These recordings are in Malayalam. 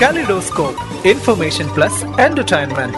Kaleidoscope, information plus entertainment.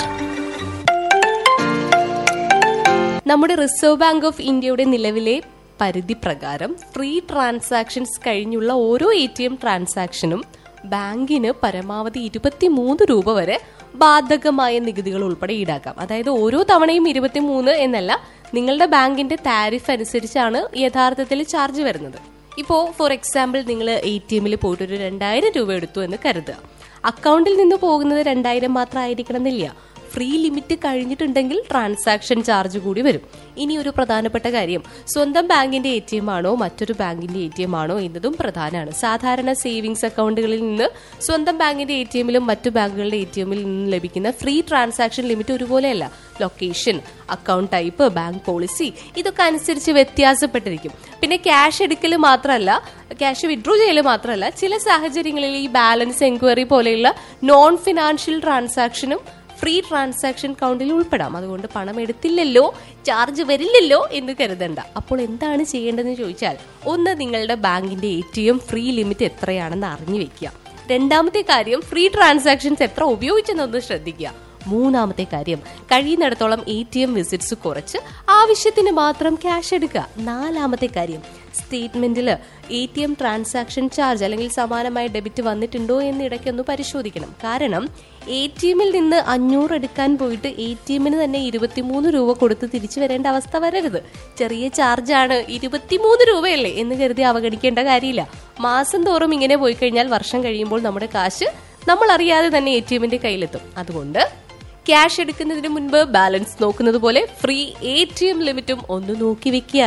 നമ്മുടെ റിസർവ് ബാങ്ക് ഓഫ് ഇന്ത്യയുടെ നിലവിലെ പരിധി പ്രകാരം ഫ്രീ ട്രാൻസാക്ഷൻസ് കഴിഞ്ഞുള്ള ഓരോ എ ടി എം ട്രാൻസാക്ഷനും ബാങ്കിന് പരമാവധി ഇരുപത്തിമൂന്ന് രൂപ വരെ ബാധകമായ നികുതികൾ ഉൾപ്പെടെ ഈടാക്കാം അതായത് ഓരോ തവണയും ഇരുപത്തിമൂന്ന് എന്നല്ല നിങ്ങളുടെ ബാങ്കിന്റെ താരിഫ് അനുസരിച്ചാണ് യഥാർത്ഥത്തിൽ ചാർജ് വരുന്നത് ഇപ്പോൾ ഫോർ എക്സാമ്പിൾ നിങ്ങൾ എ ടി എമ്മിൽ പോയിട്ട് ഒരു രണ്ടായിരം രൂപ എടുത്തു എന്ന് കരുതുക അക്കൗണ്ടിൽ നിന്ന് പോകുന്നത് രണ്ടായിരം മാത്രം ആയിരിക്കണം എന്നില്ല ഫ്രീ ലിമിറ്റ് കഴിഞ്ഞിട്ടുണ്ടെങ്കിൽ ട്രാൻസാക്ഷൻ ചാർജ് കൂടി വരും ഇനി ഒരു പ്രധാനപ്പെട്ട കാര്യം സ്വന്തം ബാങ്കിന്റെ എ ടി എം ആണോ മറ്റൊരു ബാങ്കിന്റെ എ ടി എം ആണോ എന്നതും പ്രധാനമാണ് സാധാരണ സേവിങ്സ് അക്കൗണ്ടുകളിൽ നിന്ന് സ്വന്തം ബാങ്കിന്റെ എ ടി എമ്മിലും മറ്റു ബാങ്കുകളുടെ എ ടി എമ്മിൽ നിന്നും ലഭിക്കുന്ന ഫ്രീ ട്രാൻസാക്ഷൻ ലിമിറ്റ് ഒരുപോലെയല്ല location account type bank policy ഇതൊക്കെ അനുസരിച്ച് വ്യത്യാസപ്പെട്ടിരിക്കും പിന്നെ ക്യാഷ് എടുക്കൽ മാത്രമല്ല ക്യാഷ് വിഡ്രോ ചെയ്യൽ മാത്രമല്ല ചില സാഹചര്യങ്ങളിൽ ഈ ബാലൻസ് എൻക്വയറി പോലെയുള്ള നോൺ ഫിനാൻഷ്യൽ ട്രാൻസാക്ഷനും ഫ്രീ ട്രാൻസാക്ഷൻ കൗണ്ടിൽ ഉൾപ്പെടാം അതുകൊണ്ട് പണം എടുത്തില്ലല്ലോ ചാർജ് വരില്ലല്ലോ എന്ന് കരുതണ്ട അപ്പോൾ എന്താണ് ചെയ്യേണ്ടതെന്ന് ചോദിച്ചാൽ ഒന്ന് നിങ്ങളുടെ ബാങ്കിന്റെ A T M free limit എത്രയാണെന്ന് അറിഞ്ഞു വെക്കുക രണ്ടാമത്തെ കാര്യം ഫ്രീ ട്രാൻസാക്ഷൻസ് എത്ര ഉപയോഗിച്ചെന്നൊന്ന് ശ്രദ്ധിക്കുക മൂന്നാമത്തെ കാര്യം കഴിയുന്നിടത്തോളം എ ടി എം വിസിറ്റ്സ് കുറച്ച് ആവശ്യത്തിന് മാത്രം ക്യാഷ് എടുക്കുക നാലാമത്തെ കാര്യം സ്റ്റേറ്റ്മെന്റിൽ A T M transaction charge അല്ലെങ്കിൽ സമാനമായ ഡെബിറ്റ് വന്നിട്ടുണ്ടോ എന്ന് ഇടയ്ക്കൊന്ന് പരിശോധിക്കണം കാരണം എ ടി എമ്മിൽ നിന്ന് അഞ്ഞൂറ് എടുക്കാൻ പോയിട്ട് എ ടി എമ്മിന് തന്നെ ഇരുപത്തിമൂന്ന് രൂപ കൊടുത്ത് തിരിച്ചു വരേണ്ട അവസ്ഥ വരരുത് ചെറിയ ചാർജാണ് ഇരുപത്തിമൂന്ന് രൂപയല്ലേ എന്ന് കരുതി അവഗണിക്കേണ്ട കാര്യമില്ല മാസം തോറും ഇങ്ങനെ പോയി കഴിഞ്ഞാൽ വർഷം കഴിയുമ്പോൾ നമ്മുടെ കാശ് നമ്മൾ അറിയാതെ തന്നെ എ ടി എമ്മിന്റെ കയ്യിലെത്തും അതുകൊണ്ട് ക്യാഷ് എടുക്കുന്നതിന് മുൻപ് ബാലൻസ് നോക്കുന്നത് പോലെ ഫ്രീ എ ടി എം ലിമിറ്റും ഒന്ന് നോക്കി വെക്കുക